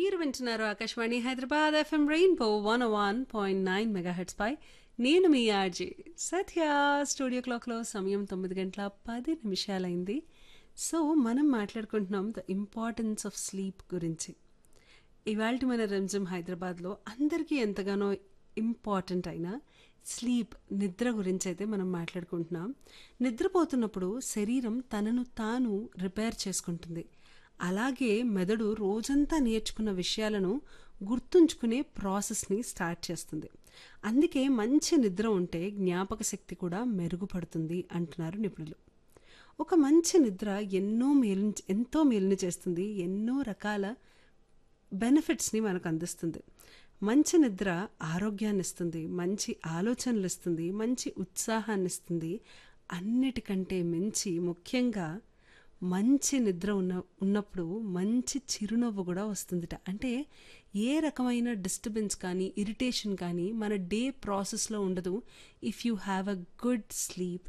మీరు వింటున్నారు Akashvani Hyderabad FM rainbow one one point nine megahertz పై నేను మీ ఆర్జే సత్య స్టూడియో క్లాక్లో సమయం తొమ్మిది గంటల పది నిమిషాలైంది సో మనం మాట్లాడుకుంటున్నాం ద ఇంపార్టెన్స్ ఆఫ్ స్లీప్ గురించి ఇవాళ మన రంజం హైదరాబాద్లో అందరికీ ఎంతగానో ఇంపార్టెంట్ అయిన స్లీప్ నిద్ర గురించి అయితే మనం మాట్లాడుకుంటున్నాం నిద్రపోతున్నప్పుడు శరీరం తనను తాను రిపేర్ చేసుకుంటుంది అలాగే మెదడు రోజంతా నేర్చుకున్న విషయాలను గుర్తుంచుకునే ప్రాసెస్ని స్టార్ట్ చేస్తుంది అందుకే మంచి నిద్ర ఉంటే జ్ఞాపక శక్తి కూడా మెరుగుపడుతుంది అంటున్నారు నిపుణులు ఒక మంచి నిద్ర ఎన్నో మేలు ఎంతో మేలుని చేస్తుంది ఎన్నో రకాల బెనిఫిట్స్ని మనకు అందిస్తుంది మంచి నిద్ర ఆరోగ్యాన్ని ఇస్తుంది మంచి ఆలోచనలు ఇస్తుంది మంచి ఉత్సాహాన్ని ఇస్తుంది అన్నిటికంటే మించి ముఖ్యంగా మంచి నిద్ర ఉన్న ఉన్నప్పుడు మంచి చిరునవ్వు కూడా వస్తుందిట అంటే ఏ రకమైన డిస్టర్బెన్స్ కానీ ఇరిటేషన్ కానీ మన డే ప్రాసెస్లో ఉండదు if you have a good sleep